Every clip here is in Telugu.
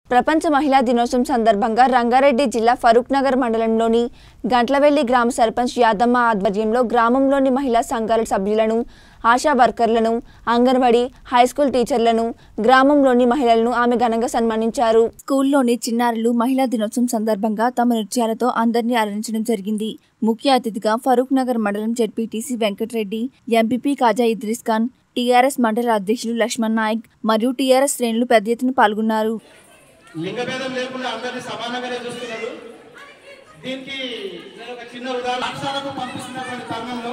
ప్రపంచ మహిళా దినోత్సవం సందర్భంగా రంగారెడ్డి జిల్లా ఫరూక్ నగర్ మండలంలోని గంట్లవెల్లి గ్రామ సర్పంచ్ యాదమ్మ ఆధ్వర్యంలో గ్రామంలోని మహిళా సంఘాల సభ్యులను ఆశా వర్కర్లను అంగన్వాడీ హైస్కూల్ టీచర్లను గ్రామంలోని మహిళలను ఆమె ఘనంగా సన్మానించారు స్కూల్లోని చిన్నారులు మహిళా దినోత్సవం సందర్భంగా తమ నృత్యాలతో అందరినీ అలరించడం జరిగింది ముఖ్య అతిథిగా ఫరూక్ నగర్ మండలం ZPTC Venkatareddy MPP Khaja Idris Khan TRS మండల అధ్యక్షులు లక్ష్మణ్ నాయక్ మరియు టీఆర్ఎస్ శ్రేణులు పెద్ద ఎత్తున పాల్గొన్నారు లింగభేదం లేకుండా అందరినీ సమానంగానే చూస్తున్నాడు దీనికి నేను ఒక చిన్న ఉదాహరణ పాఠశాలకు పంపిస్తున్నటువంటి తరుణంలో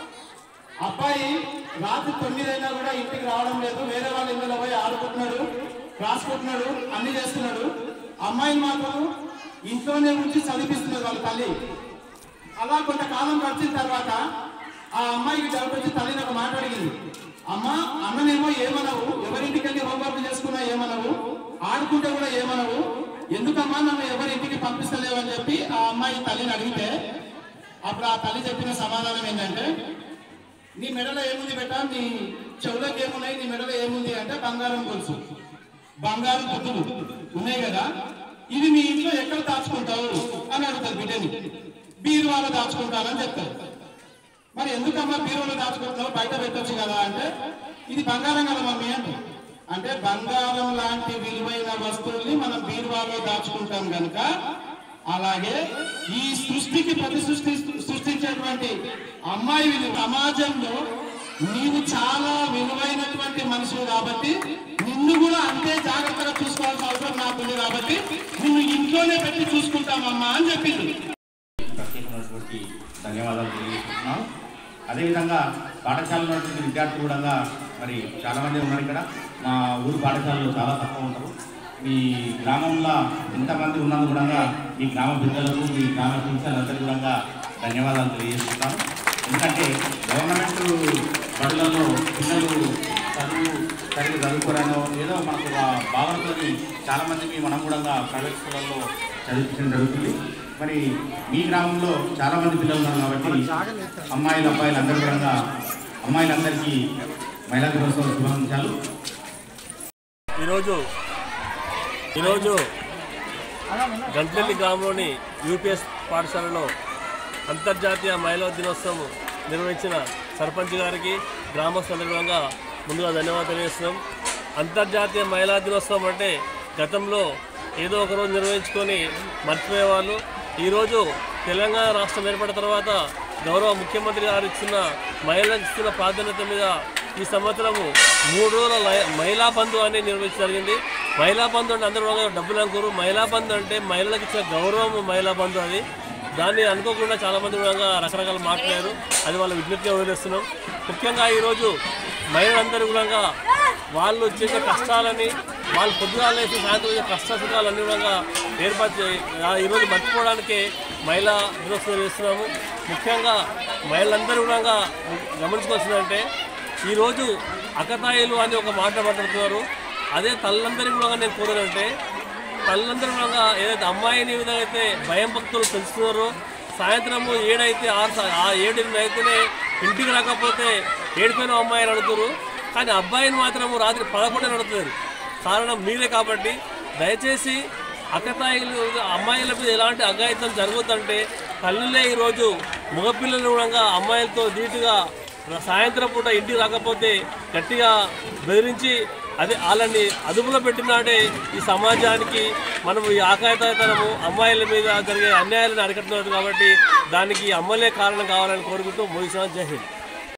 అబ్బాయి రాత్రి తొమ్మిదైనా కూడా ఇంటికి రావడం లేదు వేరే వాళ్ళ ఇళ్ళలో పోయి ఆడుకుంటున్నాడు రాసుకుంటున్నాడు అన్ని చేస్తున్నాడు అమ్మాయిని మాత్రం ఇంట్లోనే ఉంచి చదివిస్తున్నది వాళ్ళ తల్లి అలా కొంతకాలం గడిచిన తర్వాత ఆ అమ్మాయికి డౌట్ వచ్చి తల్లిని ఒక మాట అడిగింది అమ్మ అన్ననేమో ఏమనవు ఎవరింటికి వెళ్ళి హోంవర్క్ చేసుకున్నా ఏమనవు ఆడుకుంటే కూడా ఏమనవు ఎందుకమ్మా నన్ను ఎవరింటికి పంపిస్తలేవని చెప్పి ఆ అమ్మాయి తల్లిని అడిగితే అప్పుడు ఆ తల్లి చెప్పిన సమాధానం ఏంటంటే నీ మెడలో ఏముంది బెట నీ చెవులకు ఏమున్నాయి నీ మెడలో ఏముంది అంటే బంగారం గొలుసు బంగారం పొద్దులు ఉన్నాయి కదా ఇది మీ ఇంట్లో ఎక్కడ దాచుకుంటావు అని అడుగుతారు బిడ్డని బీరువాలో దాచుకుంటానని చెప్తారు మరి ఎందుకమ్మా బీరువాలో దాచుకుంటున్నావు బయట పెట్టొచ్చు కదా అంటే ఇది బంగారం కదా మమ్మీ అంటే అంటే బంగారం లాంటి విలువైన వస్తువుల్ని మనం బీరువాలో దాచుకుంటాం కనుక అలాగే ఈ సృష్టికి ప్రతి సృష్టి సృష్టించేటువంటి అమ్మాయి విలువ సమాజంలో నీవు చాలా విలువైనటువంటి మనుషులు కాబట్టి నిన్ను కూడా అంతే జాగ్రత్తగా చూసుకోవాల్సిన అవసరం నాకుంది కాబట్టి నిన్ను ఇంట్లోనే పెట్టి చూసుకుంటామమ్మా అని చెప్పింది ప్రత్యేకమైనటువంటి ధన్యవాదాలు తెలియజేస్తున్నాం అదేవిధంగా పాఠశాలలో ఉన్నటువంటి విద్యార్థులు కూడా మరి చాలామంది ఉన్నారు ఇక్కడ మా ఊరు పాఠశాలలో చాలా తక్కువ ఉంటారు మీ గ్రామంలో ఎంతమంది ఉన్నందు కూడా మీ గ్రామ పెద్దలకు మీ గ్రామ టీచర్లందరికీ కూడా ధన్యవాదాలు తెలియజేస్తున్నాను ఎందుకంటే గవర్నమెంట్ బడులలో పిల్లలు చదువు సరిగ్గా చదువుకోరానో ఏదో మనకు ఒక భావనతో చాలామందికి మనం కూడా ప్రైవేట్ స్కూళ్ళల్లో చదివించడం జరుగుతుంది మరి మీ గ్రామంలో చాలా మంది పిల్లలు ఉన్నారు కాబట్టి అమ్మాయిలు అబ్బాయిలు అందరూ కూడా అమ్మాయిలందరికీ మహిళా దినోత్సవ శుభాకాంక్షలు ఈరోజు ఈరోజు గంటెల్లి గ్రామంలోని యూపీఎస్ పాఠశాలలో అంతర్జాతీయ మహిళా దినోత్సవం నిర్వహించిన సర్పంచ్ గారికి గ్రామస్తులంగా ముందుగా ధన్యవాదాలు తెలియజేస్తున్నాం అంతర్జాతీయ మహిళా దినోత్సవం అంటే గతంలో ఏదో ఒక రోజు నిర్వహించుకొని మర్చిపోయేవాళ్ళు ఈరోజు తెలంగాణ రాష్ట్రం ఏర్పడిన తర్వాత గౌరవ ముఖ్యమంత్రి గారు ఇచ్చిన మహిళలకు ఇస్తున్న ప్రాధాన్యత మీద ఈ సంవత్సరము మూడు రోజుల లై- మహిళా బంధు అని నిర్వహించడం జరిగింది మహిళా బంధు అంటే అందరూ కూడా డబ్బులు అనుకోరు మహిళా బంధు అంటే మహిళలకు ఇచ్చిన గౌరవం మహిళా బంధు అది దాన్ని అనుకోకుండా చాలామంది కూడా రకరకాల మాట్లాడారు అది వాళ్ళ విజ్ఞప్తిగా వదిలేస్తున్నాం ముఖ్యంగా ఈరోజు మహిళలందరూ కూడా వాళ్ళు చేసే కష్టాలని వాళ్ళు పొద్దుగాలు వేసి సాయంత్రం చేసే కష్ట సుఖాలన్నీ కూడా ఏర్పాటు చే- ఆ ఈరోజు మర్చిపోవడానికి మహిళా దినోత్సవం చేస్తున్నాము ముఖ్యంగా మహిళలందరూ కూడా గమనించుకోవాల్సిందంటే ఈరోజు అకతాయిలు అని ఒక మాట మాట్లాడుతున్నారు అదే తల్లందరికీ కూడా నేను కోరానంటే తల్లందరూ కూడా ఏదైతే అమ్మాయిని విధంగా అయితే భయం భక్తులు పెంచుతున్నారో సాయంత్రము ఏడైతే ఆరు సా- ఆ ఏడు అయితేనే ఇంటికి రాకపోతే ఏడిపోయిన అమ్మాయిని అడుగుతారు కానీ అబ్బాయిని మాత్రము రాత్రి పదకొండు అడుగుతారు కారణం మీరే కాబట్టి దయచేసి అక్కతాయిలు అమ్మాయిల మీద ఎలాంటి అఘాయితం జరుగుతుందంటే తల్లులే ఈరోజు మగపిల్లలు కూడా అమ్మాయిలతో ధీటుగా సాయంత్రం పూట ఇంటికి రాకపోతే గట్టిగా బెదిరించి అదే వాళ్ళని అదుపులో పెట్టినాడే ఈ సమాజానికి మనం ఈ ఆకాయతనము అమ్మాయిల మీద జరిగే అన్యాయాలను అరికట్టున్నారు కాబట్టి దానికి అమ్మలే కారణం కావాలని కోరుకుంటూ ముగిసాను జై హింద్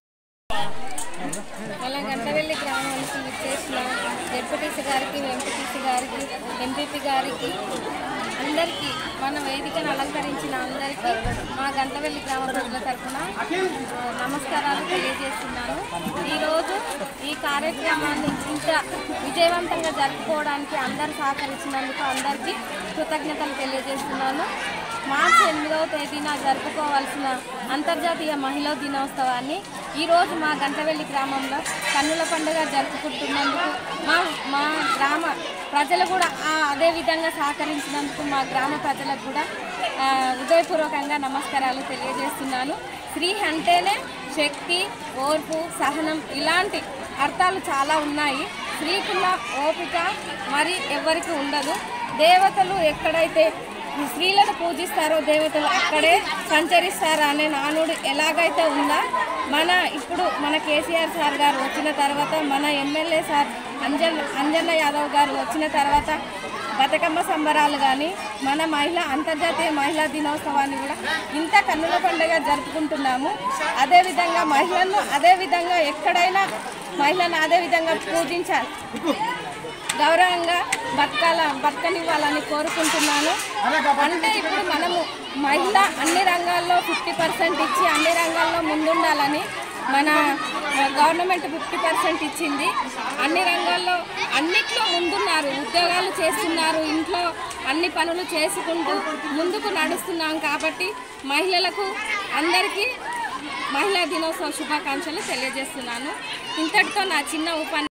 అలా గంటవెల్లి గ్రామానికి విచ్చేసిన డిప్యూటీసీ గారికి వెంకటీసీ గారికి ఎంపీపీ గారికి అందరికీ మన వేదికను అలంకరించిన అందరికీ మా గంటవెల్లి గ్రామ ప్రజల తరఫున ఆ, నమస్కారాలు తెలియజేస్తున్నాను ఈరోజు ఈ కార్యక్రమాన్ని ఇంత విజయవంతంగా జరుపుకోవడానికి అందరు సహకరించినందుకు అందరికీ కృతజ్ఞతలు తెలియజేస్తున్నాను మార్చి ఎనిమిదవ తేదీన జరుపుకోవాల్సిన అంతర్జాతీయ మహిళా దినోత్సవాన్ని ఈరోజు మా గంటవెల్లి గ్రామంలో కన్నుల పండుగ జరుపుకుంటున్నందుకు మా మా గ్రామ ప్రజలు కూడా ఆ అదే విధంగా సహకరించినందుకు మా గ్రామ ప్రజలకు కూడా ఆ, హృదయపూర్వకంగా నమస్కారాలు తెలియజేస్తున్నాను స్త్రీ అంటేనే శక్తి ఓర్పు సహనం ఇలాంటి అర్థాలు చాలా ఉన్నాయి స్త్రీకున్న ఓపిక మరి ఎవరికి ఉండదు దేవతలు ఎక్కడైతే స్త్రీలను పూజిస్తారో దేవతలు అక్కడే సంచరిస్తారా అనే నానుడు ఎలాగైతే ఉందా మన ఇప్పుడు మన కేసీఆర్ సార్ గారు వచ్చిన తర్వాత మన ఎమ్మెల్యే సార్ అంజన్ అంజన్న యాదవ్ గారు వచ్చిన తర్వాత బతుకమ్మ సంబరాలు కానీ మన మహిళ అంతర్జాతీయ మహిళా దినోత్సవాన్ని కూడా ఇంత కన్నుల పండుగ జరుపుకుంటున్నాము అదేవిధంగా మహిళలను అదేవిధంగా ఎక్కడైనా మహిళను అదేవిధంగా పూజించాలి గౌరవంగా బతకాల బతకనివ్వాలని కోరుకుంటున్నాను అంటే ఇప్పుడు మనము మహిళ అన్ని రంగాల్లో ఫిఫ్టీ పర్సెంట్ ఇచ్చి అన్ని రంగాల్లో ముందుండాలని మన గవర్నమెంట్ ఫిఫ్టీ పర్సెంట్ ఇచ్చింది అన్ని రంగాల్లో అన్నిట్లో ముందున్నారు ఉద్యోగాలు చేస్తున్నారు ఇంట్లో అన్ని పనులు చేసుకుంటూ ముందుకు నడుస్తున్నాం కాబట్టి మహిళలకు అందరికీ మహిళా దినోత్సవ శుభాకాంక్షలు తెలియజేస్తున్నాను ఇంతటితో నా చిన్న ఉపన్యాసం